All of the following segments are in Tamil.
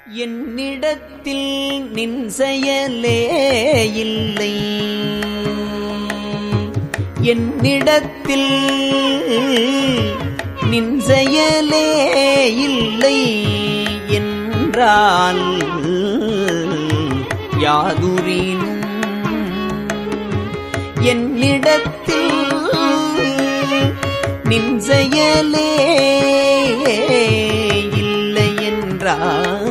என்னிடத்தில் நின் செயலே இல்லை என்னிடத்தில் நின் செயலே இல்லை என்றால் யாதுரினும் என்னிடத்தில் நின் செயலே இல்லை என்றால்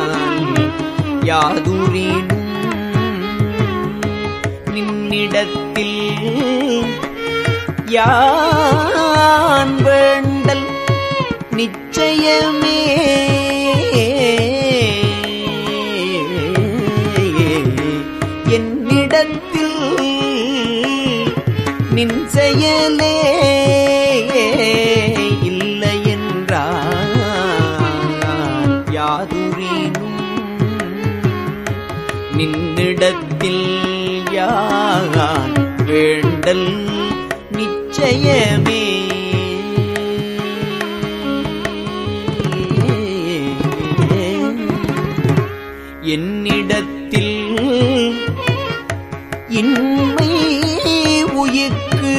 யாதுரினும் நின்னிடத்தில் யான் வேண்டல் நிச்சயமே என்னிடத்தில் நின் செயலே இல்லை என்றால் யாதுரினும் நின்னிடத்தில் யான் வேண்டல் நிச்சயமே என்னிடத்தில் இன்மை உயிர்க்கு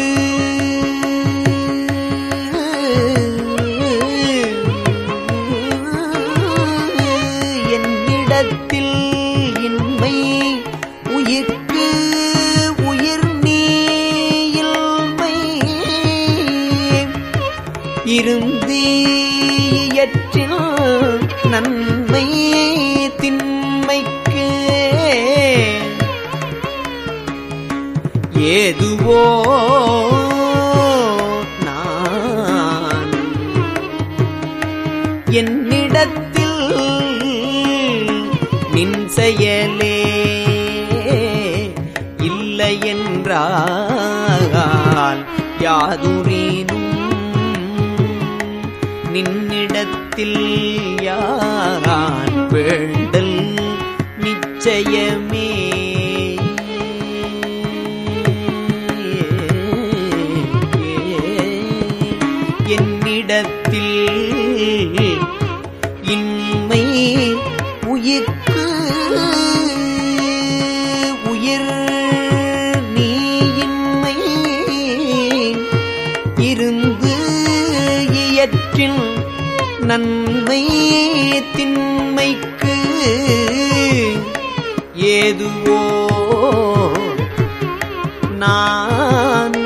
என்னிடத்தில் இன்மை உயிர்க்கு உயிர் நீயில்மை இருந்தீயற்றில் நன்மை திண்மைக்கு ஏதுவோ நான் என்னிடத்தில் நின் செயலே இல்லை என்றால் யாதுரீனும் நின்னிடத்தில் யான் வேண்டல் நிச்சயமே என்னிடத்தில் இன்மை உயிர்க்கு உயிர் நீயின்மை இருந்து இயற்றின் நன்மை திண்மைக்கு ஏதுவோ நான்